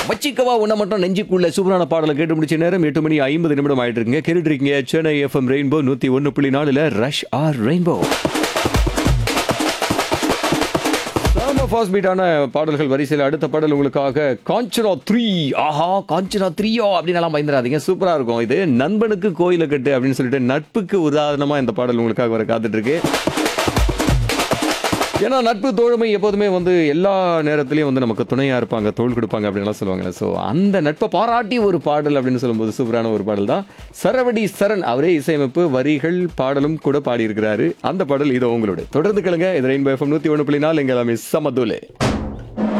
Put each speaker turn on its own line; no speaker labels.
வச்சிக்கவா உன்னை மட்டும் நெஞ்சுக்குள்ள சூப்பரான பாடலை கேட்டு முடிச்ச நேரம் எட்டு மணி ஐம்பது நிமிடம் ஆயிட்டு இருக்குங்க கேட்டுட்டு இருக்கீங்க சென்னை எஃப்எம் ரெயின்போ நூத்தி ஒன்னு புள்ளி நாலுல ரஷ் ஆர் ரெயின்போ சாம ஃபாஸ்ட் பீட்டான பாடல்கள் வரிசையில் அடுத்த பாடல் உங்களுக்காக காஞ்சனா த்ரீ ஆஹா காஞ்சனா த்ரீயோ அப்படின்னு எல்லாம் பயந்துடாதீங்க சூப்பரா இருக்கும் இது நண்பனுக்கு கோயிலை கட்டு அப்படின்னு சொல்லிட்டு நட்புக்கு உதாரணமா இந்த பாடல் உங்களுக்காக வர காத்துட்டு இருக்கு ஏன்னா நட்பு தோழமை எப்போதுமே வந்து எல்லா நேரத்துலையும் வந்து நமக்கு துணையாக இருப்பாங்க தோள் கொடுப்பாங்க அப்படின்லாம் சொல்லுவாங்க ஸோ அந்த நட்பை பாராட்டி ஒரு பாடல் அப்படின்னு சொல்லும்போது சூப்பரான ஒரு பாடல் தான் சரவடி சரண் அவரே இசையமைப்பு வரிகள் பாடலும் கூட பாடியிருக்கிறாரு அந்த பாடல் இதோ உங்களோட தொடர்ந்து கேளுங்க இது ரெயின்போ எஃப்எம் நூற்றி ஒன்று புள்ளி நாலு எங்கள் எல்லாமே சமதுலே